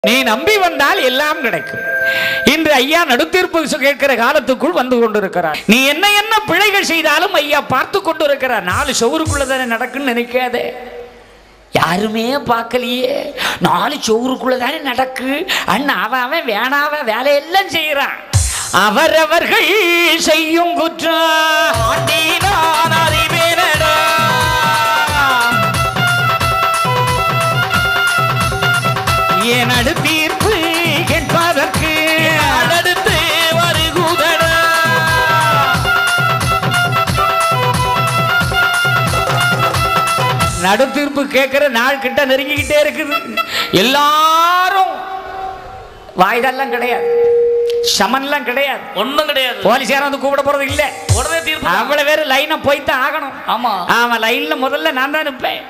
நீ நம்பி வந்தால் எல்லாம் கிடைக்கும் இன்று ஐயா நடுத்தீர்ப்பு கேட்கிற காலத்துக்குள் வந்து கொண்டிருக்கிறார் நீ என்ன என்ன பிழைகள் செய்தாலும் ஐயா பார்த்து கொண்டிருக்கிறார் நாலு சவுருக்குள்ள தானே நடக்குன்னு நினைக்காதே யாருமே பார்க்கலையே நாலு சவுருக்குள்ள தானே நடக்கு அண்ணா அவன் அவன் வேணாவ வேலையெல்லாம் செய்யறான் அவரவர்கள் செய்யும் குற்றம் ஆண்டி நான் அறிவேனடா. என் அடுத்தீர்ப்பு கேட்பதற்கு அடுத்து வருகுதடா நடுத்தீர்ப்பு கேட்கிற நாள் கிட்ட நெருங்கிக்கிட்டே இருக்குது எல்லாரும் வாய்தெல்லாம் கிடையாது சமன்லாம் கிடையாது ஒண்ணும் கிடையாது போலீஸாரும் வந்து கூப்பிட போறது இல்ல உடனே தீர்ப்பு அவ்வளவு பேர் லைனை போய்த்தான் ஆகணும் ஆமா ஆமா லைன்ல முதல்ல நான் தான் நிற்பேன்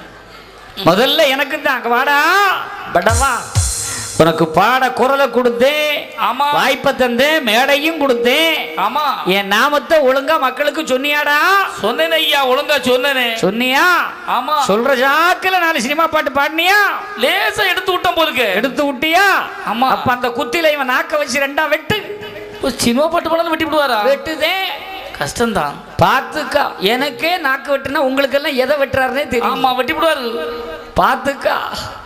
முதல்ல எனக்கு தான் அங்க வாடா படவா உனக்கு பாட குரலை கொடுத்தேன் ஆமா வாய்ப்பை தந்தேன் மேடையும் கொடுத்தேன் ஆமா என் நாமத்தை ஒழுங்கா மக்களுக்கு சொன்னியாடா சொன்னேன் ஐயா ஒழுங்கா சொன்னேனே சொன்னியா ஆமா சொல்ற ஜாக்கில நாலு சினிமா பாட்டு பாடினியா லேசா எடுத்து விட்டோம் போலுக்கு எடுத்து விட்டியா ஆமா. அப்ப அந்த குத்தில இவன் நாக்க வச்சு ரெண்டா வெட்டு இப்போ சினிமா பாட்டு பாடலாம் வெட்டி விடுவாரா வெட்டுதே கஷ்டம்தான் பாத்துக்கா எனக்கே நாக்கு வெட்டுனா உங்களுக்கு எல்லாம் எதை வெட்டுறாருனே தெரியும் ஆமா வெட்டி விடுவாரு பாத்துக்கா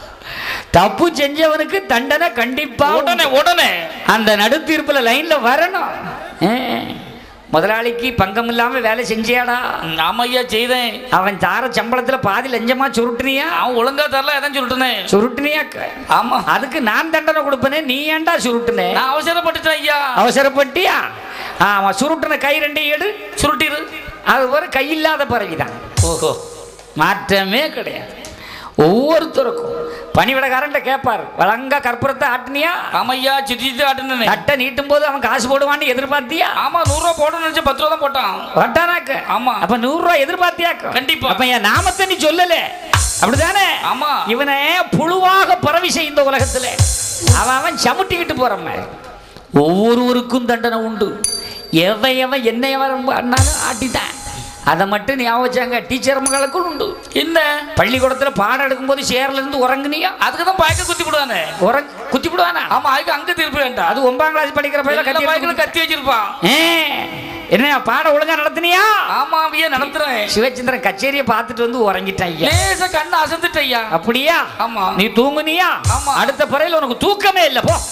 தப்பு செஞ்சவனுக்கு தண்டனை கண்டிப்பா உடனே உடனே அந்த நடுத்தீர்ப்புல லைன்ல வரணும் ஏ, முதலாளிக்கு பங்கம் இல்லாம வேலை செஞ்சியாடா ம், ஆமா ஐயா செய்தேன் அவன் தார சம்பளத்துல பாதி லஞ்சமா சுருட்டுனியா அவன் ஒழுங்கா தரல எதான் சொல்லிட்டேனே சுருட்டுனியா ஆமா அதுக்கு நான் தண்டனை கொடுப்பனே நீ ஏன்டா சுருட்டுனே நான் அவசரப்பட்டுட்டேன் ஐயா அவசரப்பட்டியா ஆமா சுருட்டுன கை ரெண்டையும் எடு சுருட்டிரு அது ஒரு கை இல்லாத பறவைதான் ஓஹோ மாற்றமே கிடையாது ஒவ்வொருத்தருக்கும் பணிவிடக்காரன்ட்ட கேட்பார் வழங்கா கற்பூரத்தை ஆட்டினியா ஆமா ஐயா சுத்தி சுத்தி ஆட்டுனே தட்டை நீட்டும் போது அவன் காசு போடுவான்னு எதிர்பார்த்தியா ஆமா நூறு ரூபா போடணும்னு நினைச்சு பத்து ரூபா தான் போட்டான் வட்டானாக்க ஆமா. அப்ப நூறு ரூபாய் எதிர்பார்த்தியாக்க கண்டிப்பா. அப்ப என் நாமத்தை நீ சொல்லல அப்படிதானே ஆமா. இவனை புழுவாக பரவி செய்ய இந்த உலகத்துல அவன் அவன் சமுட்டிக்கிட்டு போறவன் ஒவ்வொருவருக்கும் தண்டனை உண்டு எவன் எவன் என்ன எவன் பண்ணாலும் ஆட்டித்தான் அதை மட்டும் ஞாபகம் வச்சாங்க டீச்சர் மகளுக்கும் உண்டு என்ன பள்ளிக்கூடத்துல பாடம் எடுக்கும்போது சேர்ல இருந்து உறங்குனியா அதுக்கு தான் பயக்க குத்தி விடுவானே உறங் குத்தி விடுவானா ஆமா அதுக்கு அங்க திருப்பி வேண்டாம் அது ஒன்பதாம் கிளாஸ் படிக்கிற பையல எல்லா கத்தி பயங்களும் எடுத்து- கத்தி வச்சிருப்பான் ஏ, என்ன பாடம் ஒழுங்கா நடத்தினியா ஆமா ஐயா நடத்துறேன் சிவச்சந்திரன் கச்சேரியை பார்த்துட்டு வந்து உறங்கிட்டான் ஐயா லேசா கண்ணு அசந்துட்ட ஐயா அப்படியா ஆமா. நீ தூங்குனியா ஆமா. அடுத்த பிறையில உனக்கு தூக்கமே இல்ல போ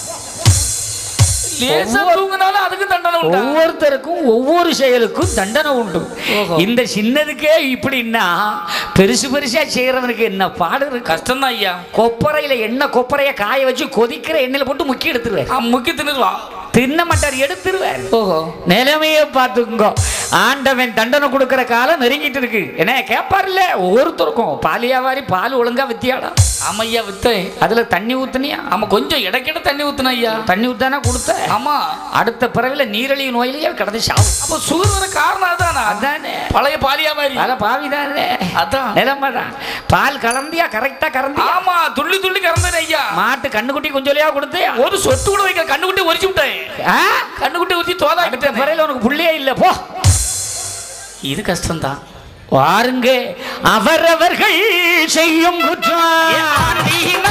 லேசா தூங்குனாலும் அதுக்கு தண்டனை உண்டா ஒவ்வொருத்தருக்கும் ஒவ்வொரு செயலுக்கும் தண்டனை உண்டு ஓஹோ. இந்த சின்னதுக்கே இப்படின்னா பெருசு பெருசா செய்யறவனுக்கு என்ன பாடு இருக்கு கஷ்டம் தான் ஐயா கொப்பரையில எண்ணெய் கொப்பரைய காய வச்சு கொதிக்கிற எண்ணெயில போட்டு முக்கி எடுத்துருவார் ஆ, முக்கி தின்னுருவான் தின்ன மாட்டார் எடுத்துருவார் ஓஹோ நிலைமையை பார்த்துக்கோ ஆண்டவன் தண்டனை கொடுக்கிற காலம் நெருங்கிட்டு இருக்கு என்ன கேட்பார்ல ஒவ்வொருத்தருக்கும் பால் வியாபாரி பால் ஒழுங்கா வித்தியாடா ஆமா ஐயா வித்தேன் அதுல தண்ணி ஊத்துனியா ஆமா கொஞ்சம் இடைக்கிட தண்ணி ஊத்துன ஐயா தண்ணி ஊத்தானா கொடுத்த ஆமா அடுத்த பிறவில நீரழிவு நோயிலேயே கடந்து சாவும் அப்ப சுகர் வர காரணம் அதுதானா அதானே பழைய பாலியா மாதிரி பல பாவிதானே அதான் நிலைமைதான் பால் கலந்தியா கரெக்டா கறந்தியா ஆமா துள்ளி துள்ளி கறந்தேன் ஐயா மாட்டு கண்ணுக்குட்டி கொஞ்சம் கொடுத்தியா ஒரு சொட்டு கூட வைக்க கண்ணுக்குட்டி உரிச்சு விட்டேன் ஆ? கண்ணுக்குட்டி உரிச்சு தோதா அடுத்த பிறவில உனக்கு புள்ளையே இல்ல போ இது கஷ்டம் தான் வாருங்க அவரவர்கள் செய்யும் குற்றம்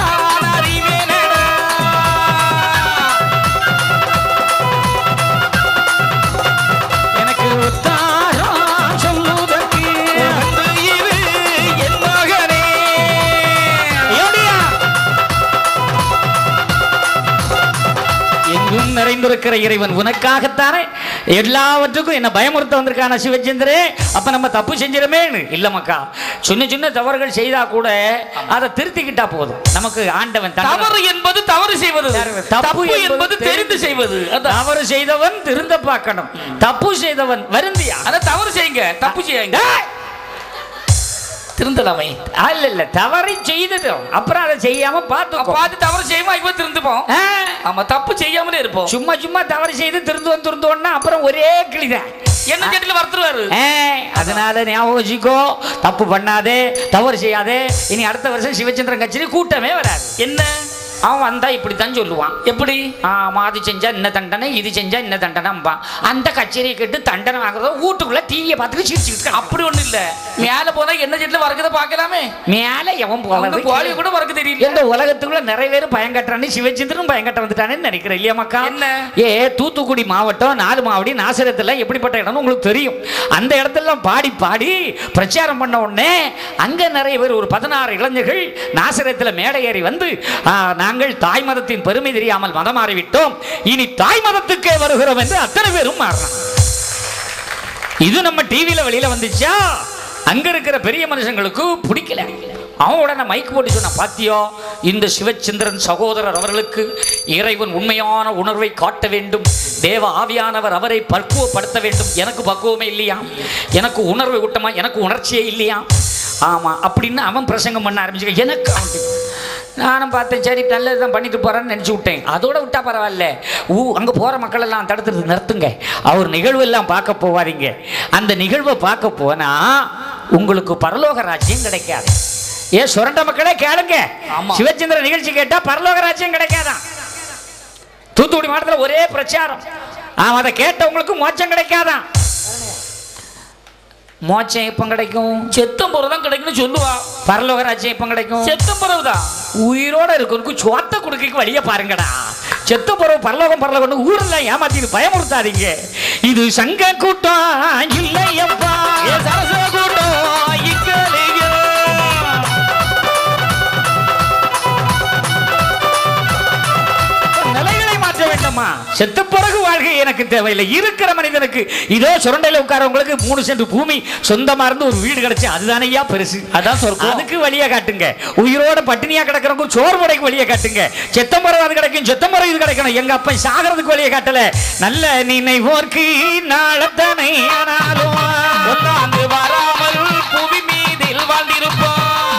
எனக்கு உத்தாரம் சொல்லுவதற்கு எப்படியா? எங்கும் நிறைந்திருக்கிற இறைவன் உனக்காகத்தானே எல்லாவற்றுக்கும் என்ன பயமுறுத்த வந்திருக்கான சிவச்சந்திரே அப்ப நம்ம தப்பு செஞ்சிடமேன்னு இல்ல மக்கா சின்ன சின்ன தவறுகள் செய்தா கூட அதை திருத்திக்கிட்டா போதும் நமக்கு ஆண்டவன் தண்டனை- தவறு என்பது தவறு செய்வது தப்பு தப்பு என்பது என்பது தெரிந்து செய்வது அதான் தவறு செய்தவன் திருந்த பார்க்கணும் தப்பு செய்தவன் வருந்தியா அதான் தவறு செய்யுங்க தப்பு செய்யுங்க டேய்! திருந்தலாமே இல்ல இல்ல தவறை செய்ததும் அப்புறம் அதை செய்யாம பார்த்துக்கோ பார்த்து தவறு செய்வோம் இப்ப திருந்துப்போம் ஆ? ஆமா தப்பு செய்யாமலே இருப்போம் சும்மா சும்மா தவறு செய்து திருந்துவோம் திருந்துவோம்னா அப்புறம் ஒரே கிளிதான் என்ன கேட்டில வறுத்துருவாரு ஏய், அதனால ஞாபகம் வச்சுக்கோ தப்பு பண்ணாதே தவறு செய்யாதே இனி அடுத்த வருஷம் சிவச்சந்திரன் கட்சியில கூட்டமே வராது என்ன அவன் வந்தா இப்படித்தான் சொல்லுவான் எப்படி ஆமா அது செஞ்சா இன்ன தண்டனை இது செஞ்சா இன்ன தண்டனைம்பான் அந்த கச்சேரியை கேட்டு தண்டனை வாங்குறத வீட்டுக்குள்ள டிவியை பார்த்துட்டு சிரிச்சுக்கிட்டு அப்படி ஒண்ணு இல்ல மேல போனா என்ன செட்ல வறக்கத பார்க்கலாமே மேல எவன் அவங்க போகிறது கோழி கூட வறக்க தெரியல எந்த உலகத்துக்குள்ள நிறைய பேர் பயங்கட்டான்னு சிவச்சந்திரன் பயங்கட்ட வந்துட்டானேன்னு நினைக்கிறேன் இல்லையா மக்கா என்ன? ஏ தூத்துக்குடி மாவட்டம் நாலு மாவடி நாசரத்துல எப்படிப்பட்ட இடம்னு உங்களுக்கு தெரியும் அந்த இடத்துல பாடி பாடி பிரச்சாரம் பண்ண உடனே அங்க நிறைய பேர் ஒரு பதினாறு இளைஞர்கள் நாசரத்துல மேடை ஏறி வந்து ஆ, நாங்கள் தாய் மதத்தின் பெருமை தெரியாமல் மதம் மாறிவிட்டோம் இனி தாய் மதத்துக்கே வருகிறோம் என்று அத்தனை பேரும் மாறினான் இது நம்ம டிவியில வெளியில வந்துச்சா அங்க இருக்கிற பெரிய மனுஷங்களுக்கு பிடிக்கல அவன் உடனே மைக் போட்டு சொன்ன பாத்தியோ இந்த சிவச்சந்திரன் சகோதரர் அவர்களுக்கு இறைவன் உண்மையான உணர்வை காட்ட வேண்டும் தேவ ஆவியானவர் அவரை பக்குவப்படுத்த வேண்டும் எனக்கு பக்குவமே இல்லையா எனக்கு உணர்வை ஊட்டமா எனக்கு உணர்ச்சியே இல்லையா ஆமா அப்படின்னு அவன் பிரசங்கம் பண்ண ஆரம்பிச்சு எனக்கு அவன் நானும் பார்த்தேன் சரி நல்லது தான் பண்ணிட்டு போறேன்னு நினச்சி விட்டேன் அதோட விட்டா பரவாயில்ல ஊ அங்கே போகிற மக்கள் எல்லாம் தடுத்து நிறுத்துங்க அவர் நிகழ்வு எல்லாம் பார்க்க போவாதீங்க அந்த நிகழ்வை பார்க்க போனா உங்களுக்கு பரலோக ராஜ்யம் கிடைக்காது ஏ சுரண்ட மக்களே கேளுங்க ஆமா. சிவச்சந்திர நிகழ்ச்சி கேட்டா பரலோக ராஜ்யம் கிடைக்காதான் தூத்துக்குடி மாவட்டத்தில் ஒரே பிரச்சாரம் ஆமா அதை கேட்டவங்களுக்கு மோட்சம் கிடைக்காதான் மோட்சம் எப்போ கிடைக்கும் செத்தம் போறதான் கிடைக்கும்னு சொல்லுவா பரலோக ராஜ்யம் எப்போ கிடைக்கும் செத்தம் பிறகுதான் உயிரோட இருக்கவனுக்கு சோத்த கொடுக்க வழிய பாருங்கடா செத்த பிறகு பரலோகம் பரலோகம் ஊர்ல ஏமாத்திட்டு பயமுறுத்தாதீங்க இது சங்க கூட்டம் இல்லையப்பா ஏ சரச கூட்டம் இக்கலையோ. நிலைகளை மாற்ற வேண்டாமா செத்த பிறகு வாழ்க்கை எனக்கு தேவையில்லை இருக்கிற மனிதனுக்கு இதோ சுரண்டையில உட்காரவங்களுக்கு மூணு சென்ட் பூமி சொந்தமா இருந்து ஒரு வீடு கிடைச்சு அதுதானே ஐயா பெருசு அதான் சொர்க்கம். அதுக்கு வழியா காட்டுங்க உயிரோட பட்டினியா கிடக்கிறவங்க சோறு படைக்கு வழியா காட்டுங்க செத்த முறை அது கிடைக்கும் செத்த முறை இது கிடைக்கணும் எங்க அப்பா சாகிறதுக்கு வழியை காட்டல நல்ல நினைவோர்க்கு நாளத்தனை ஆனாலும் ஒன்னாந்து வராமல் புவி மீதில் வாழ்ந்திருப்பார்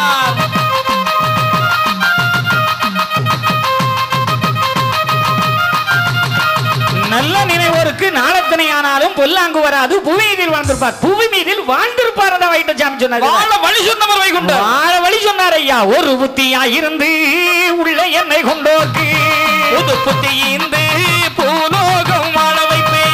நல்ல நினைவோருக்கு நாளத்தனை ஆனாலும் பொல்லாங்கு வராது புவி மீதில் வாழ்ந்திருப்பார் புவி மீதில் வாழ்ந்திருப்பார் அதான் வைட்ட சாமி சொன்னாரு வாழ வழி சொன்னவர் வைகுண்டர் வாழ வழி சொன்னார் ஐயா ஒரு புத்தியா இருந்து உள்ள என்னை கொண்டோர்க்கு புது புத்தி இந்து பூலோகம் வாழ வைப்பேன்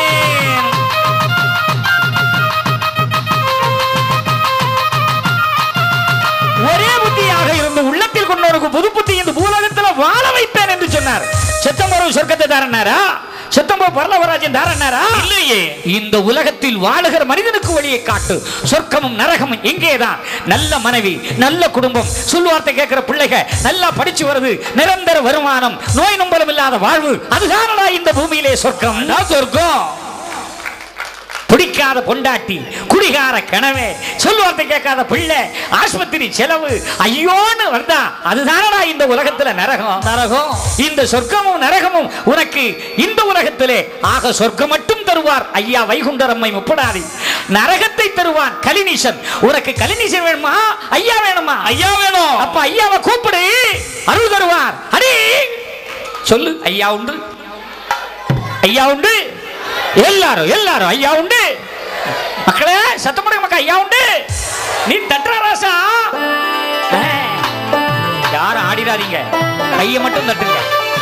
ஒரே புத்தியாக இருந்து உள்ளத்தில் கொண்டோருக்கு புது புத்தி இந்த பூலகத்துல வாழ வைப்பேன் என்று சொன்னார் செத்தம்பரம் சொர்க்கத்தை தாரனாரா செத்தம்பரம் பரலவராஜன் தாரனாரா இல்லையே இந்த உலகத்தில் வாழுகிற மனிதனுக்கு வழியை காட்டு சொர்க்கமும் நரகமும் இங்கேதான் நல்ல மனைவி நல்ல குடும்பம் சொல்லுவார்த்தை கேட்கிற பிள்ளைக நல்லா படிச்சு வருது நிரந்தர வருமானம் நோய் நம்பலம் இல்லாத வாழ்வு அதுதானடா இந்த பூமியிலே சொர்க்கம் நான் சொர்க்கம் பிடிக்காத பொண்டாட்டி குடிகார கனவே சொல்லுவார்த்தை கேட்காத பிள்ளை ஆஸ்பத்திரி செலவு ஐயோன்னு வந்தா அதுதானடா இந்த உலகத்துல நரகம் நரகம் இந்த சொர்க்கமும் நரகமும் உனக்கு இந்த உலகத்திலே ஆக சொர்க்கம் மட்டும் தருவார் ஐயா வைகுண்டரம்மை முப்படாதி நரகத்தை தருவான் கலினீசன் உனக்கு கலினீசன் வேணுமா ஐயா வேணுமா ஐயா வேணும் அப்ப ஐயாவை கூப்பிடு அருள் தருவார் அடி சொல்லு ஐயா உண்டு ஐயா உண்டு எல்லாரும் எல்லாரும் ஐயா உண்டு மக்களே சத்தமுடைய மக்கள் ஐயா உண்டு நீ தட்டுற ராசா ஆ, யாரும் ஆடிடாதீங்க கையை மட்டும் தட்டுங்க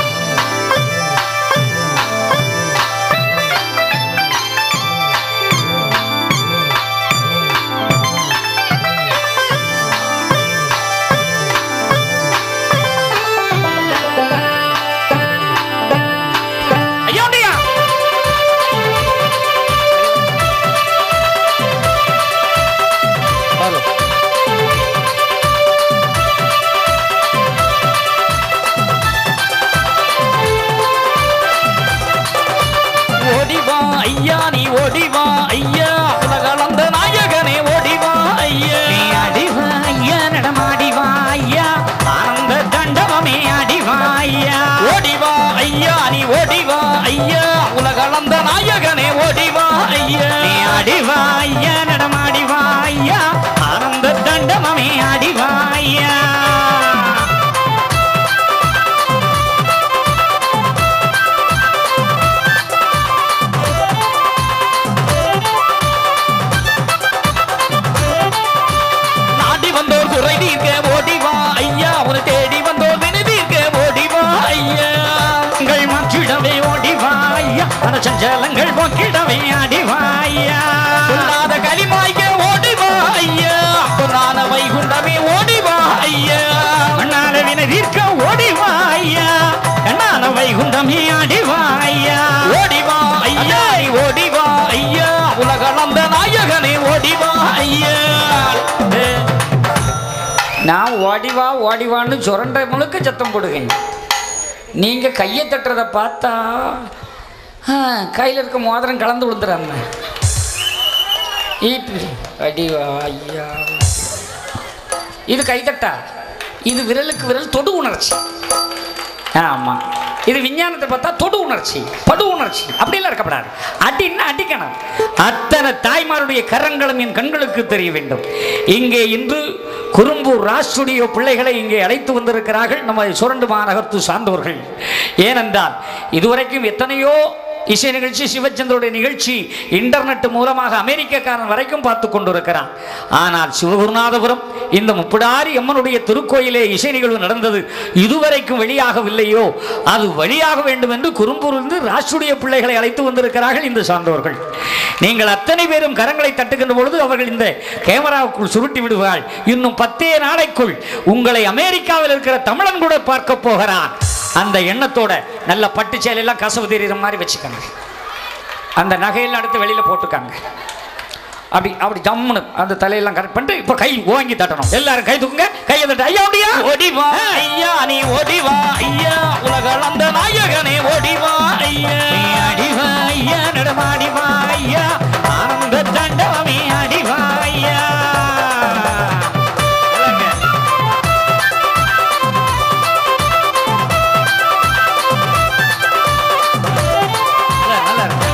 ஐயா உண்டுயா ஓடிவா ஐயா நீ ஓடிவா ஐயா உலகளந்த நாயகனே ஓடிவா ஐயா நீ அடிவா ஐயா நடமாடிவா ஐயா ஆனந்த தண்டவமே அடிவா ஐயா ஓடிவா ஐயா நீ ஓடிவா ஐயா உலகளந்த நாயகனே ஓடிவா ஐயா நீ அடிவா ஐயா நடமாடிவா ஐயா ஆனந்த தண்டவமே அடிவா ஐயா நாடி வந்தோர் குறை தீர்க்க ஓடிவா ஐயா உன தேடி வந்தோர் வினை தீர்க்க சஞ்சலங்கள் போக்கிடவே அடிவாயா சொல்லாத களிமாய்க்க ஓடிவா ஐயா பொன்னான வைகுண்டமே ஓடிவா ஐயா மண்ணால வினை தீர்க்க ஓடிவாயா கண்ணான வைகுண்டமே அடிவாயா ஓடிவா ஐயா நீ ஓடிவா ஐயா உலகளந்த நாயகனே ஓடிவா ஐயா நான் ஓடிவா ஓடிவான்னு சுரண்ட முழுக்க சத்தம் போடுவேன் நீங்க கையை தட்டுறத பார்த்தா ஆ, கையில இருக்க மோதிரம் கலந்து விழுந்துறாங்க இப்படி அடிவா ஐயா இது கைத்தட்டா இது விரலுக்கு விரல் தொடு உணர்ச்சி ஆமா இது விஞ்ஞானத்தை பார்த்தா தொடு உணர்ச்சி படு உணர்ச்சி அப்படியெல்லாம் இருக்கப்படாது அடின்னா அடிக்கணும் அத்தனை தாய்மாருடைய கரங்களும் என் கண்களுக்கு தெரிய வேண்டும் இங்கே இன்று குறும்பூர் ராஜ் ஸ்டுடியோ பிள்ளைகளை இங்கே அழைத்து வந்திருக்கிறார்கள் நம்ம சுரண்டு மாநகரத்து சார்ந்தவர்கள் ஏனென்றால் இதுவரைக்கும் எத்தனையோ இசை நிகழ்ச்சி சிவச்சந்திரோடைய நிகழ்ச்சி இன்டர்நெட் மூலமாக அமெரிக்கக்காரன் வரைக்கும் பார்த்து கொண்டிருக்கிறான் ஆனால் சிவகுருநாதபுரம் இந்த முப்பிடாரி அம்மனுடைய திருக்கோயிலே இசை நிகழ்வு நடந்தது இதுவரைக்கும் வெளியாகவில்லையோ அது வெளியாக வேண்டும் என்று குறும்பூரிலிருந்து ராஷ்டிரிய பிள்ளைகளை அழைத்து வந்திருக்கிறார்கள் இந்த சான்றோர்கள் நீங்கள் அத்தனை பேரும் கரங்களை தட்டுகின்ற பொழுது அவர்கள் இந்த கேமராவுக்குள் சுருட்டி விடுவாள் இன்னும் பத்தே நாளைக்குள் உங்களை அமெரிக்காவில் இருக்கிற தமிழன் கூட பார்க்க போகிறான் அந்த எண்ணத்தோட நல்ல பட்டு சேலையெல்லாம் கசவு தெரியுற மாதிரி வச்சுக்கோங்க அந்த நகையெல்லாம் எடுத்து வெளியில போட்டுக்காங்க அப்படி அப்படி ஜம்முன்னு அந்த தலையெல்லாம் கரெக்ட் பண்ணிட்டு இப்போ கை ஓங்கி தட்டணும் எல்லாரும் கை தூக்குங்க கையை தட்டு ஐயா அப்படியா ஓடிவா ஐயா நீ ஓடிவா ஐயா உலகளந்த நாயகனே ஓடிவா ஐயா அடிவா ஐயா நடமாடிவா ஐயா ஆனந்த தண்டவமே அடிவா ஐயா நல்லா, நல்லா இருக்கு.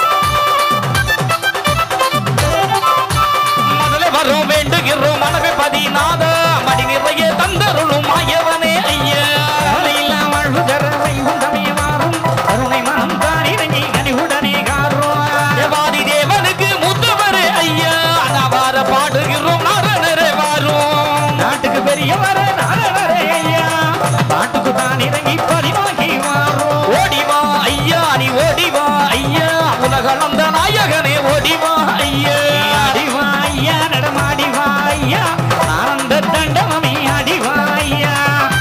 முதல்ல வரும் வேண்டுகிறோம் மனமே பதிநாத மடி நிறைய தந்தருளும் மாயவனே ஐயா கவலையில்லா வாழ்வு தர வைகுண்டமே மாறும் கருணை மனம் தான் இறங்கி கனிவுடனே காரும் தேவாதி தேவனுக்கு மூத்தவரே ஐயா நவார பாடுகிறோம் நாரணரே வாரும் நாட்டுக்கு பெரியவர நாடவரே ஐயா நாட்டுக்கு தான் இறங்கி பரிமாகி மாறும் ஓடிவா ஐயா நீ ஓடிவா ஐயா உலகளந்த நாயகனே ஓடிவா ஐயா அடிவா ஐயா நடமாடிவா ஐயா ஆனந்த தண்டமமே அடிவா ஐயா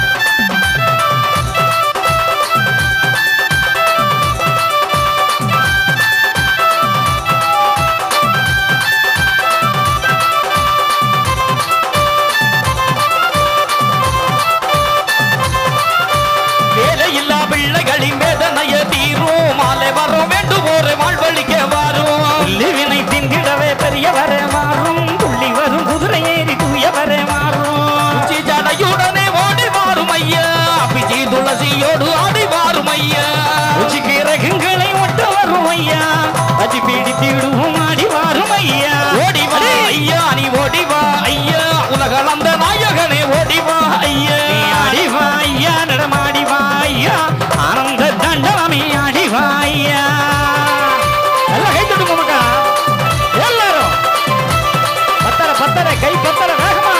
வேலையில்லா பிள்ளைகளின் வேதனைய தீரும் மாலை வர வேண்டும் ஒரு வாழ்வழிக்க வரும் புள்ளிவினை திந்திடவே பெரியவரே மாறும் துள்ளி வரும் குதிரை ஏறி தூயவரே மாறும் உச்சி ஜடையுடனே ஓடி வாரும் ஐயா பிச்சி துளசியோடு ஆடி வாரும் ஐயா ருச்சிக்கு ரகங்களை ஒட்ட வரும் ஐயா அஜி பீடித்திடுவோம் அடி வரும் ஐயா ஓடிவா ஐயா நீ ஓடிவா ஐயா உலகளந்த நாயகனே ஓடிவா ஐயா அடிவா ஐயா நடமாடிவா ஐயா ஆனந்த தண்டமி அடிவா ஐயா எல்லாம் கை தட்டுங்க மக்கா எல்லாரும் பத்தர பத்தர கை பத்தர வேகமா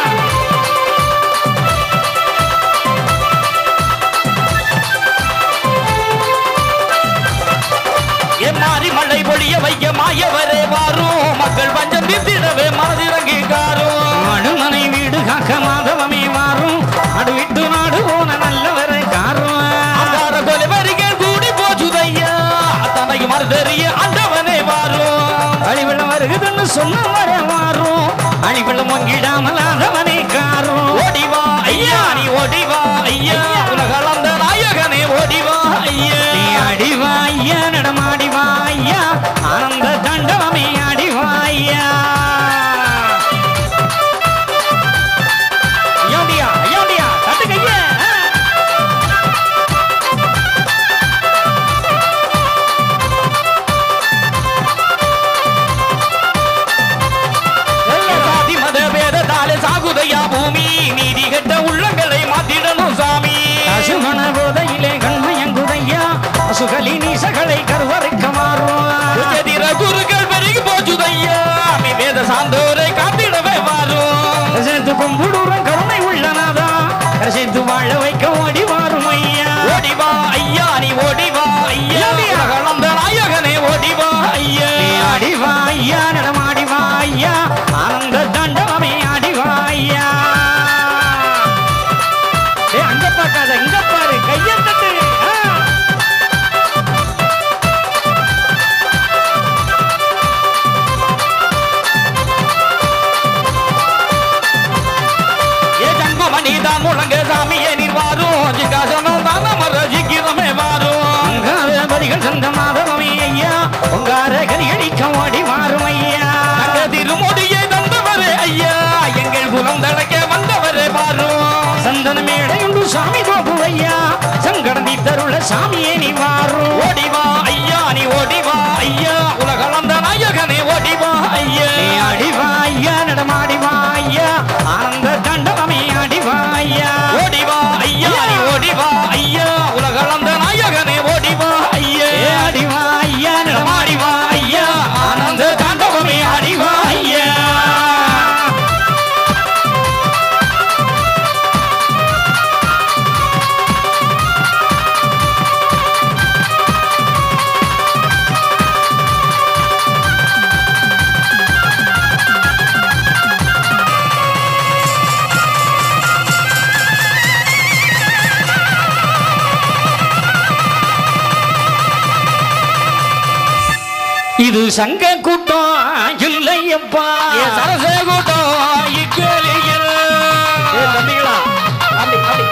எம்மாறி மழை பொழிய வைக்க மாயவரே வாரும் மக்கள் பஞ்சம் தீர்த்திடவே மனதிறங்கி காரும் அனுமனை வீடு காக்க மாதவமே மாறும் நாடு விட்டு நாடு போன நல்லவரை காரும் அந்தார கொலைவரிகள் கூடி போச்சுதையா தன்னையும் மறுதறிய அண்டவனே வாரும் அழிவெள்ளம் வருகுதுன்னு சொன்ன வர மாறும் அழிவெள்ளம் ஒங்கிடாமல் ஆதவனை காரும் ஓடிவா ஐயா நீ ஓடிவா ஐயா உலகளந்த நாயகனே ஓடிவா ஐயா நீ அடிவா ஐயா நடமாடிவா ஐயா ஆனந்த தண்டவமே அடிவா ஐயா ஐயோண்டியா ஐயோண்டியா தட்டு கைய சாதி மத பேதத்தாலே சாகுதையா பூமி நீதி கெட்ட உள்ளங்களை மாத்திடணும் சாமி அசுமண போதையிலே கண்மயங்குதையா அசுகலி நீசகளை கருவறைக்க மாறும் உச்சதிர குருக்கள் பெருகி போச்சுதையா நீ வேத சார்ந்தோரை காத்திடவே வாரும் சேர்த்து கும்பிடுறோம் கருணை உள்ளனாதா சேர்த்து வாழ வைக்க ஓடி வாரும் ஐயா ஓடிவா ஐயா நீ ஓடிவா ஐயா ஐயா. உலகளந்த நாயகனே சாமியே நீ வாரும் ஓடிவா ஐயா நீ ஓடிவா ஐயா உலகளந்த நாயகனே ஓடிவா ஐயா நீ அடிவா ஐயா நடமாடிவா ஐயா ஆனந்த கண்டமே அடிவா ஐயா ஓடிவா ஐயா நீ ஓடிவா ஐயா உலகளந்த நாயகனே ஓடிவா ஐயா ஏ அடிவா ஐயா நடமாடிவா ஐயா ஆனந்த தாண்டவமே அடிவா ஐயா இது சங்க கூட்டம் இல்லையப்பா ஏ சரசே கூட்டம் இக்கேலியல் ஏ தம்பிகளா அப்படி அப்படி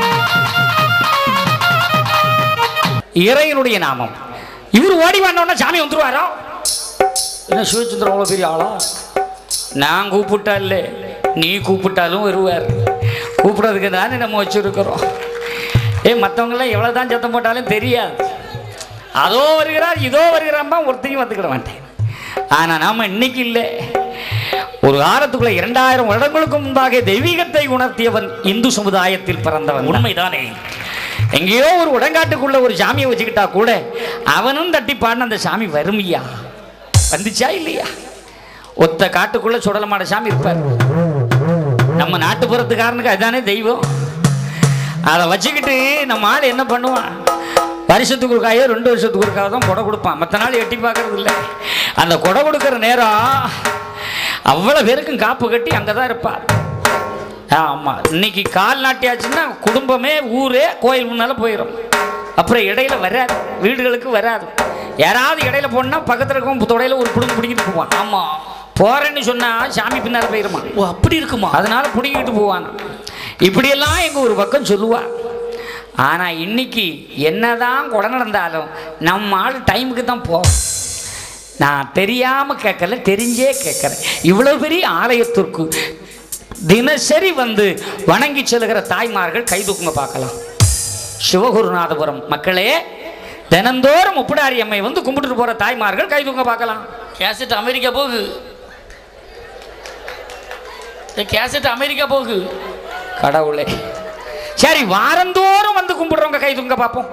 இறைவனுடைய நாமம் இவர் ஓடி வந்தோடனே சாமி வந்துருவாரோ என்ன சிவச்சந்திரன் அவ்வளோ பெரிய ஆளா நான் கூப்பிட்டா இல்லை நீ கூப்பிட்டாலும் வருவார் கூப்பிடுறதுக்கு தானே நம்ம வச்சுருக்கிறோம் ஏ மற்றவங்களாம் எவ்வளோ தான் சத்தம் போட்டாலும் தெரியாது அதோ வருகிறார் இதோ வருகிறாம்பா ஒருத்தையும் வந்துக்கிட மாட்டேன் ஆனால் நாம் இன்னைக்கு இல்லை ஒரு காலத்துக்குள்ள இரண்டாயிரம் வருடங்களுக்கு முன்பாக தெய்வீகத்தை உணர்த்தியவன் இந்து சமுதாயத்தில் பிறந்தவன் உண்மைதானே எங்கேயோ ஒரு உடங்காட்டுக்குள்ள ஒரு சாமியை வச்சுக்கிட்டா கூட அவனும் தட்டி பாடின அந்த சாமி வருமையா வந்துச்சா இல்லையா ஒத்த காட்டுக்குள்ள சுடலமாட சாமி இருப்பார் நம்ம நாட்டுப்புறத்துக்காரனுக்கு அதுதானே தெய்வம் அதை வச்சுக்கிட்டு நம்ம ஆள் என்ன பண்ணுவான் வருஷத்துக்கு ஒருக்காயோ ரெண்டு வருஷத்துக்கு ஒருக்காக தான் கொடை கொடுப்பான் மற்ற நாள் எட்டி பார்க்கறது இல்லை அந்த கொடை கொடுக்குற நேரம் அவ்வளோ பேருக்கும் காப்பு கட்டி அங்கே தான் இருப்பார் ஆமாம் இன்னைக்கு கால் நாட்டியாச்சுன்னா குடும்பமே ஊரே கோயில் முன்னால் போயிடும் அப்புறம் இடையில வராது வீடுகளுக்கு வராது யாராவது இடையில போனா பக்கத்தில் இருக்கும் தொடையில ஒரு குடும்பம் பிடிக்கிட்டு போவான் ஆமா போறேன்னு சொன்னா சாமி பின்னால் போயிருமா ஓ அப்படி இருக்குமா அதனால பிடிக்கிட்டு போவான் இப்படியெல்லாம் எங்க ஒரு பக்கம் சொல்லுவா ஆனா இன்னைக்கு என்னதான் கொடை நடந்தாலும் நம்ம ஆள் டைமுக்கு தான் போவோம் நான் தெரியாம கேட்கல தெரிஞ்சே கேட்கறேன் இவ்வளவு பெரிய ஆலயத்திற்கு தினசரி வந்து வணங்கி செல்கிற தாய்மார்கள் கைதூக்குங்க பார்க்கலாம் சிவகுருநாதபுரம் மக்களே தினந்தோறும் முப்பிடாரி அம்மை வந்து கும்பிட்டுட்டு போற தாய்மார்கள் கைதூங்க பார்க்கலாம் கேசட் அமெரிக்கா போகு இந்த கேசட் அமெரிக்கா போகு கடவுளே சரி வாரந்தோறும் வந்து கும்பிடுறவங்க கை தூங்க பார்ப்போம்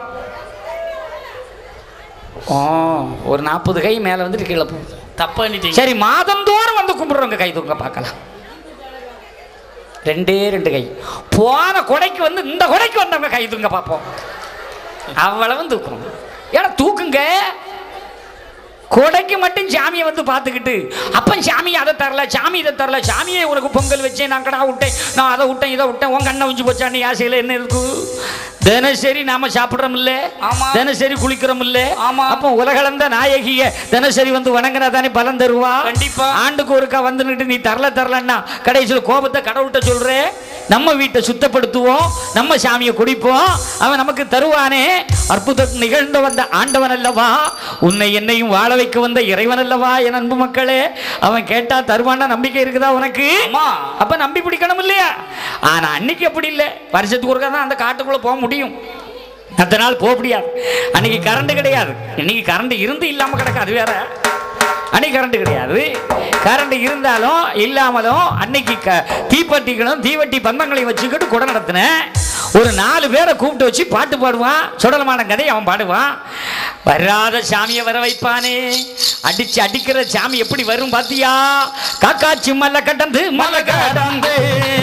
ஓ ஒரு நாற்பது கை மேலே வந்துட்டு கீழே போகுது தப்பா பண்ணிட்டீங்க சரி மாதந்தோறும் வந்து கும்பிடுறவங்க கை தூங்க பார்க்கலாம் ரெண்டே ரெண்டு கை போன கொடைக்கு வந்து இந்த கொடைக்கு வந்தவங்க கை தூங்க பார்ப்போம் அவ்வளவும் தூக்கும் ஏன்னா தூக்குங்க கொடைக்கு மட்டும் சாமியை வந்து பார்த்துக்கிட்டு அப்பன் சாமி அதை தரல சாமி இதை தரல சாமியை உனக்கு பொங்கல் வச்சேன் நான் கடா விட்டேன் நான் அதை விட்டேன் இதை விட்டேன் உன் கண்ணை உஞ்சு போச்சா நீ ஆசையில் என்ன இருக்கு தினசரி நாம சாப்பிட்றோம் இல்ல ஆமா. தினசரி குளிக்கிறோம் இல்ல ஆமா. அப்போ உலகளந்த நாயகிய தினசரி வந்து வணங்கினா தானே பலன் தருவா கண்டிப்பா. ஆண்டுக்கு ஒருக்கா வந்துட்டு நீ தரல தரலன்னா கடைசியில் கோபத்தை கடவுள்கிட்ட சொல்றே நம்ம வீட்டை சுத்தப்படுத்துவோம் நம்ம சாமியை குடிப்போம் அவன் நமக்கு தருவானே அற்புதம் நிகழ்ந்து வந்த ஆண்டவன் அல்லவா உன்னை என்னையும் வாழ வைக்க வந்த இறைவன் அல்லவா என் அன்பு மக்களே அவன் கேட்டா தருவான்னா நம்பிக்கை இருக்குதா உனக்கு ஆமா. அப்ப நம்பி பிடிக்கணும் இல்லையா ஆனா அன்னைக்கு அப்படி இல்லை வருஷத்துக்கு ஒருக்கா தான் அந்த காட்டுக்குள்ள போக முடியும் மற்ற நாள் போக முடியாது அன்னைக்கு கரண்ட் கிடையாது இன்னைக்கு கரண்ட் இருந்து இல்லாம கிடக்கு அது வேற அன்னைக்கு கரண்ட் கிடையாது கரண்ட் இருந்தாலும் இல்லாமலும் அன்னைக்கு க தீப்பெட்டிகளும் தீவட்டி பந்தங்களையும் வச்சுக்கிட்டு குடம் நடத்தினேன் ஒரு நாலு பேரை கூப்பிட்டு வச்சு பாட்டு பாடுவான் சுடலமான கதை அவன் பாடுவான் வராத சாமியை வர வைப்பானே அடிச்சு அடிக்கிற சாமி எப்படி வரும் பாத்தியா காக்காச்சி மலை கடந்து மலை கடந்து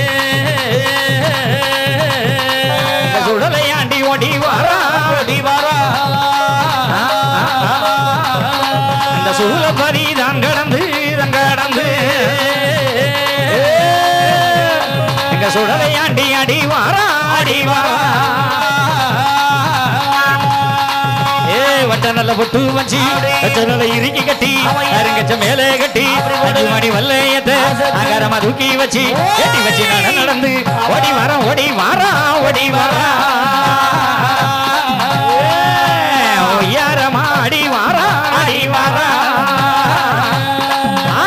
சுடலையாண்டி ஓடி வாரா ஓடி வாரா அந்த சூழப்பரி தான் கடந்து தான் கடந்து எங்க சுடலையாண்டி அடி வாரா அடி வாரா ஏ வட்ட நல்ல பொட்டு வஞ்சி வச்ச நல்ல இறுக்கி கட்டி அருங்கச்ச மேலே கட்டி அஞ்சு மணி வல்லையத்தை அகரமா தூக்கி வச்சு கட்டி வச்சு நட நடந்து ஓடி வர ஓடி வாரா ஓடி வாரா ஒய்யாரமா அடி வாரா அடி வாரா ஆ.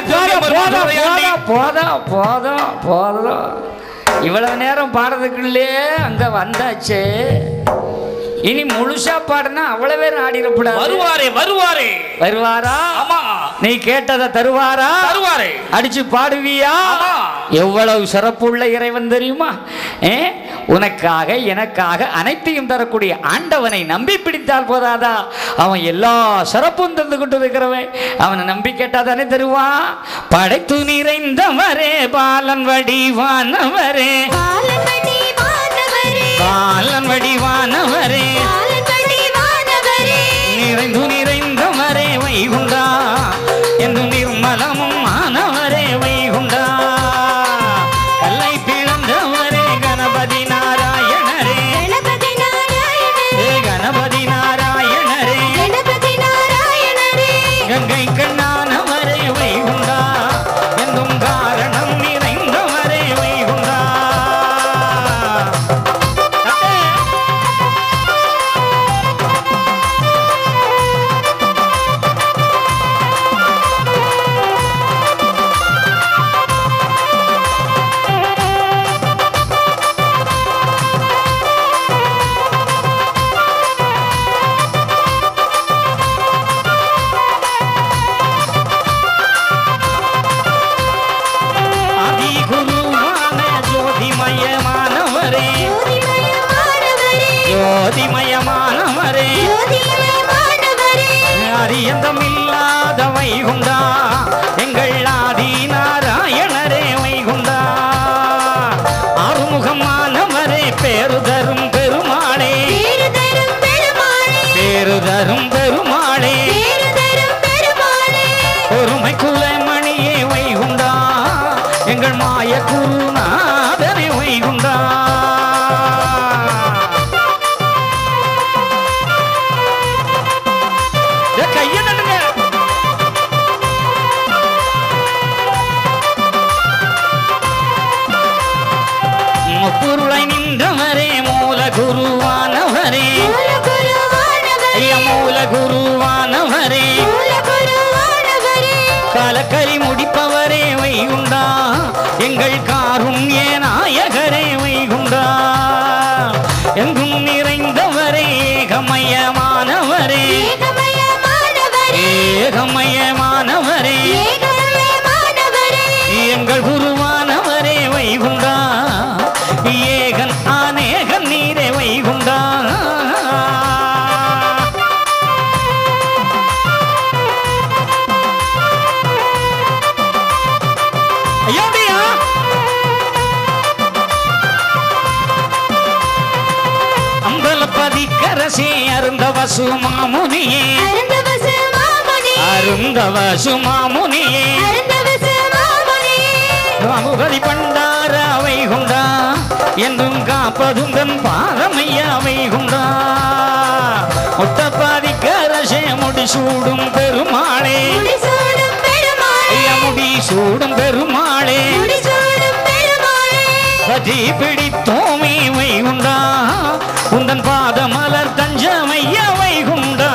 போதும் போதும் போதும் போதும் போதும் இவ்வளவு நேரம் பாடுறதுக்குள்ளே அங்க வந்தாச்சு இனி முழுசா பாடுனா அவ்வளவு பேர் ஆடிடக்கூடாது வருவாரே வருவாரே வருவாரா ஆமா நீ கேட்டதை தருவாரா வருவாரே அடிச்சு பாடுவியா ஆமா. எவ்வளவு சிறப்புள்ள இறைவன் தெரியுமா ஏ உனக்காக எனக்காக அனைத்தையும் தரக்கூடிய ஆண்டவனை நம்பி பிடித்தால் போதாதா அவன் எல்லா சிறப்பும் தந்து கொண்டு இருக்கிறவன் அவனை நம்பி கேட்டா தானே தருவான் படைத்து நிறைந்தவரே பாலன் வடிவானவரே பாலபடி வானவரே பாலன் வடிவானவரே பாலபடி வானவரே நிறைந்து நிறைந்தவரே வைகுண்டா என்று நிர்மலமும் மாணவரே வைகுண்டா கல்லை பிளந்தவரே கணபதி நாராயணரே கணபதி நாராயணரே ஏ கணபதி நாராயணரே கணபதி நாராயணரே கங்கை கண்ணானவரே வைகுண்டா என்றும் காரணம் நிறைந்தவரே வைகுண்டா தட்டே. ஆதி குருவான ஜோதிமயமானவரே ஜோதிமயமானவரே ஜோதிமயமானவரே ஜோதிமயமானவரே அரியந்தம் இல்லாத வைகுண்டா எங்கள் ஆதி நாராயணரே வைகுண்டா ஆறுமுகமானவரே பேரு தரும் பெருமாளே பேரு தரும் பெருமாளே பேரு தரும் பெருமாளே பேரு தரும் பெருமாளே பொறுமை குலமணியே வைகுண்டா எங்கள் மாய குருநாதனை வைகுண்டா ஏ, கையை நடுங்க முப்பொருளை நின்றவரே மூல குருவானவரே மூலகுருவானவரே ஐயா மூல குருவானவரே மூலகுருவானவரே கலக்கரி முடிப்பவரே வைகுண்டா எங்கள் காருண்ய நாயகரே வைகுண்டா எங்கும் நிறைந்தவரே ஏகமயமானவரே ஏகமயமானவரே ஏகமயமானவரே ஏகமயமானவரே எங்கள் குருவானவரே வைகுண்டா ஏகன் ஆனேகன் நீரே வைகுண்டா ஐயோடியா அம்பலப்பதி கரசே அருந்தவ சுமாமுனியே அருந்தவசு மாமுனி அருந்தவ சுமாமுனியே அருந்தவசு மாமுனி அமுகதி பண்டார வைகுண்டா என்றும் காப்பதும் தன் பாதமையா வைகுண்டா முட்டப்பாதி கரசே முடிசூடும் பெருமாளே முடிசூடும் பெருமாளே ஐயா முடி சூடும் பெருமாளே முடிசூடும் பெருமாளே பதி பிடித்தோமே வைகுண்டா உந்தன் பாத மலர் தஞ்சமைய வைகுண்டா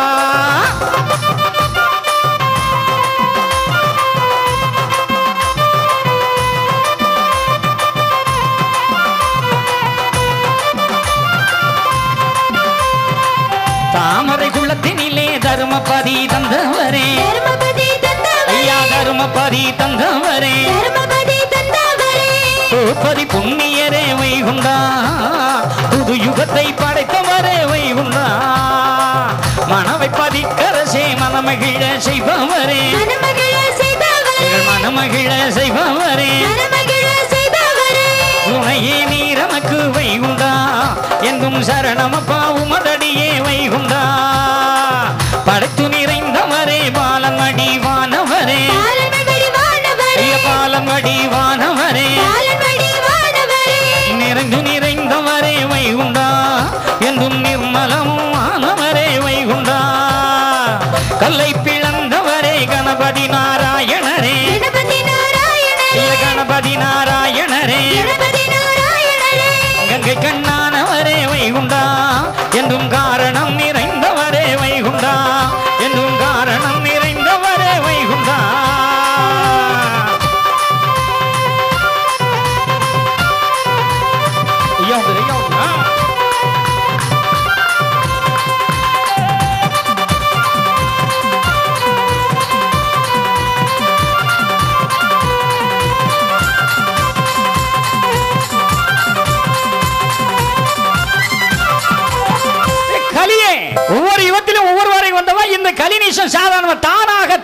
தாமரை குளத்தினிலே தருமபதி தந்தவரே தர்மபதி தந்தவரே ஐயா தருமபதி தந்தவரே தர்மபதி தந்தவரே பூப்பதி புண்ணியரே வைகுண்டா புது யுகத்தை படைத்தவரே வைகுண்டா மனவை பதிக்கரசே மனமகிழ செய்பவரே மனமகிழ செய்தவரே எங்கள் மனமகிழ செய்பவரே மனமகிழ செய்தவரே துணையே நீரமக்கு வைகுண்டா எங்கும் சரணமப்பா உமதடியே வைகுண்டா படைத்து நிறைந்தவரே பாலன் வடிவானவரே பாலனடி வானவரே ஐய பாலன் வடிவானவரே பாலனடி வானவரே நிறைந்து நிறைந்தவரே வைகுண்டா என்றும் நிர்மலமும் ஆனவரே வைகுண்டா கல்லை பிளந்தவரே கணபதி நாராயணரே கணபதி நாராயணரே ஐய கணபதி நாராயணரே கணபதி நாராயணரே கங்கை கண்ணானவரே வைகுண்டா என்றும் காரணம் நிறைந்தவரே வைகுண்டா என்றும்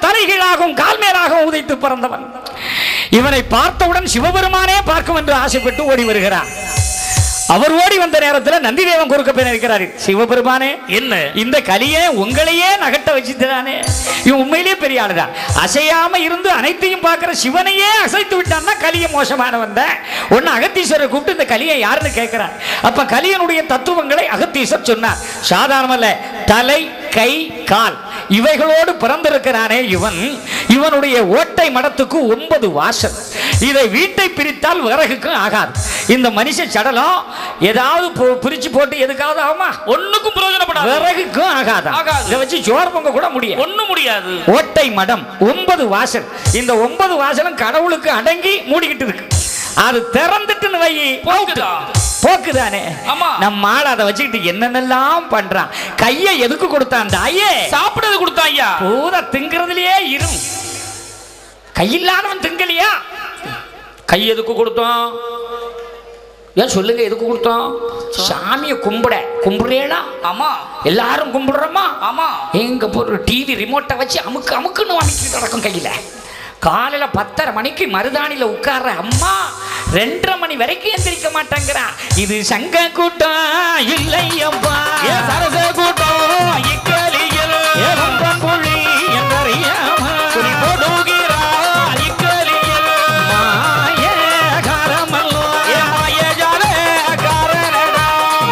தலைகீழாகவும் கால் மேலாகவும் உதைத்து பிறந்தவன் இவனை பார்த்தவுடன் சிவபெருமானே பார்க்கும் என்று ஆசைப்பட்டு ஓடி வருகிறார் அவர் ஓடி வந்த நேரத்தில் நந்திதேவன் குறுக்க போய் இருக்கிறார் சிவபெருமானே என்ன இந்த கலியை உங்களையே நகட்ட வச்சுட்டானே இவன் உண்மையிலேயே பெரிய ஆளுதான் அசையாம இருந்து அனைத்தையும் பார்க்கிற சிவனையே அசைத்து விட்டான்னா கலிய மோசமானவன் தான் ஒன்னு அகத்தீஸ்வரரை கூப்பிட்டு இந்த கலியை யாருன்னு கேட்கிறார் அப்ப கலியனுடைய தத்துவங்களை அகத்தீஸ்வர் சொன்னார் சாதாரணமல்ல தலை கை கால் இவைகளோடு பிறந்திருக்கிறானே இவன் இவனுடைய ஓட்டை மடத்துக்கு ஒன்பது வாசல் இதை வீட்டை பிரித்தால் விறகுக்கும் ஆகாது இந்த மனுஷ சடலம் ஏதாவது பொ- பிரிச்சு போட்டு எதுக்காவது ஆகுமா ஒண்ணுக்கும் பிரயோஜனப்படாது விறகுக்கும் ஆகாதா ஆகாது. இதை வச்சு சோறு பொங்க கூட முடியும் ஒண்ணும் முடியாது ஓட்டை மடம் ஒன்பது வாசல் இந்த ஒன்பது வாசலும் கடவுளுக்கு அடங்கி மூடிக்கிட்டு இருக்கு அது திறந்துட்டுன்னு வை போக்குதா? போக்குதானே ஆமா. நம்ம ஆள் அதை வச்சுக்கிட்டு என்னென்னலாம் பண்றான் கையை எதுக்கு கொடுத்தான் தாயே சாப்பிடுறது கொடுத்தா ஐயா பூரா திங்கிறதுலயே இரும் கையில்லாதவன் திங்கலையா கை எதுக்கு கொடுத்தோம் ஏன் சொல்லுங்க எதுக்கு கொடுத்தோம் சாமியை கும்பிட கும்பிடுறேடா ஆமா எல்லாரும் கும்பிடுறோமா ஆமா எங்க போற டிவி ரிமோட்டை வச்சு அமுக்கு அமுக்குன்னு அமைக்கிட்டு நடக்கும் கையில காலையில பத்தரை மணிக்கு மருதாணியில உட்கார்ற அம்மா ரெண்டரை மணி வரைக்கும் எந்திரிக்க மாட்டாங்கிறா இது சங்க கூட்டம் இல்லையப்பா ஏ சரச கூட்டம் இக்கலியில் ஏ வம்பம் புள்ளி என்றறியாம குறி போடுகிறார் இக்கலியில் மாயகாரமல்லோ. ஏ மாயஜால காரணடா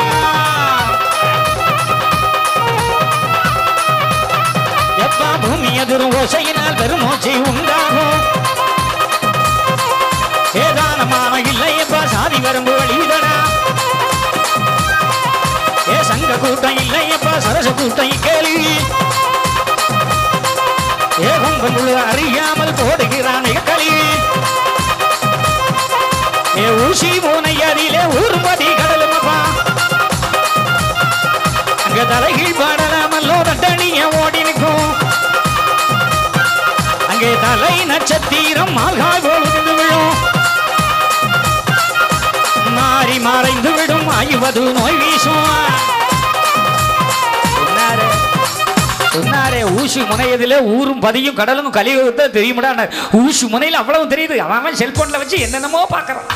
எப்பா பூமி எதிரும் ஓசையினால் பெருமோச்சை உண்டாகும் ஏதானமான இல்லை எப்பா சாதி வரம்பு வழிதடா ஏ சங்க கூட்டம் இல்லை எப்பா சரச கூட்டம் கேள்வி ஏ கும்பல் அறியாமல் போடுகிறான் களி ஏ ஊசி மூனை அதிலே ஊர்மதி கடலுமப்பா அங்க தலைகீழ் பாடலாமல்லோ தட்டணிய ஓடி நிற்கும் அங்கே தலை நட்சத்திரம் மால்காய் பொழுது விழும் மாறி மறைந்து விடும் ஐவது நோய் வீசும் சொன்னாரே சொன்னாரே ஊசி முனையதிலே ஊரும் பதியும் கடலும் கலியுகத்தை தெரியுமடா ஊசி முனையில் அவ்வளவு தெரியுது அவன் அவன் செல்போன்ல வச்சு என்னென்னமோ பார்க்கறான்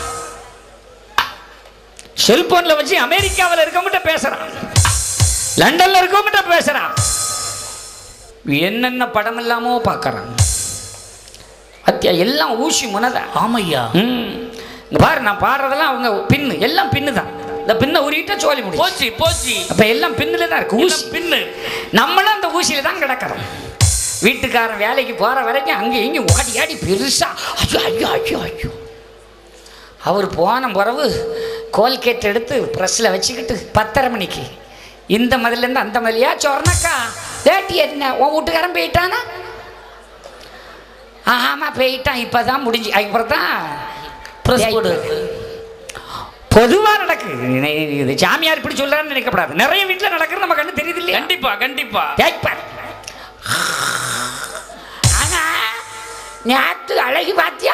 செல்போன்ல வச்சு அமெரிக்காவில் இருக்கவங்கிட்ட பேசுறான் லண்டன்ல இருக்கவங்கிட்ட பேசுறான் என்னென்ன படம் இல்லாமோ பார்க்கறான் அத்தியா எல்லாம் ஊசி முனைதான் ஆமையா ம் இங்க பாரு நான் பாடுறதெல்லாம் அவங்க பின்னு எல்லாம் பின்னு தான் இந்த பின்னை உருகிட்டா சோழி முடியும் போச்சு போச்சு அப்ப எல்லாம் பின்னுல தான் இருக்கு ஊசி எல்லாம் பின்னு நம்மளும் அந்த ஊசியில தான் கிடக்கிறோம் வீட்டுக்காரன் வேலைக்கு போற வரைக்கும் அங்கே இங்கே ஓடி ஆடி பெருசா ஐயோ ஐயோ ஐயோ ஐயோ அவர் போன பிறகு கோல்கேட் எடுத்து ப்ரெஸ்ஸில் வச்சுக்கிட்டு பத்தரை மணிக்கு இந்த மதிலேருந்து அந்த மதிலையா சொர்ணக்கா வேட்டி என்ன உன் வீட்டுக்காரன் போயிட்டானா ஆமாம் போயிட்டான் இப்போ தான் முடிஞ்சு அப்புறம் தான் Press போடு. பொதுவாக நடக்கு இது சாமியார் இப்படி சொல்றான்னு நினைக்கப்படாது நிறைய வீட்டில் நடக்கிறது நம்ம கண்ணு தெரியுது இல்லையா கண்டிப்பா கண்டிப்பா கேட்பார் ஆனா நேத்து அழகி பாத்தியா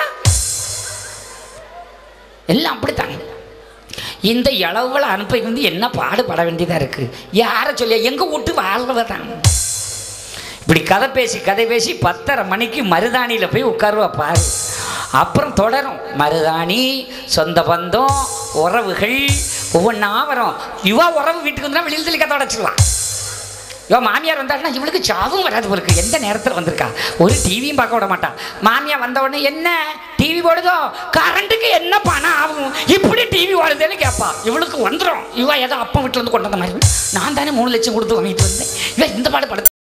எல்லாம் அப்படித்தாங்க இந்த இளவுகளை அனுப்பி வந்து என்ன பாடுபட வேண்டியதா இருக்கு யாரை சொல்லியா எங்க விட்டு வாழ்றதான் இப்படி கதை பேசி கதை பேசி பத்தரை மணிக்கு மருதாணியில் போய் உட்காருவா பாரு அப்புறம் தொடரும் மருதாணி சொந்த பந்தம் உறவுகள் ஒவ்வொன்றா வரும் இவா உறவு வீட்டுக்கு வந்தா வெளியில் தள்ளி கதை உடச்சிடலாம் இவன் மாமியார் வந்தாருன்னா இவளுக்கு சாவும் வராது இவளுக்கு எந்த நேரத்தில் வந்திருக்கா ஒரு டிவியும் பார்க்க விட மாட்டான் மாமியார் வந்த உடனே என்ன டிவி ஓடுதோ கரண்ட்டுக்கு என்ன பணம் ஆகும் இப்படி டிவி ஓடுதுன்னு கேட்பா இவளுக்கு வந்துடும் இவ ஏதோ அப்பா வீட்டில் இருந்து கொண்டு வந்த மாதிரி நான் தானே மூணு லட்சம் கொடுத்து வாங்கிட்டு வந்தேன் இவன் இந்த பாடு படுத்து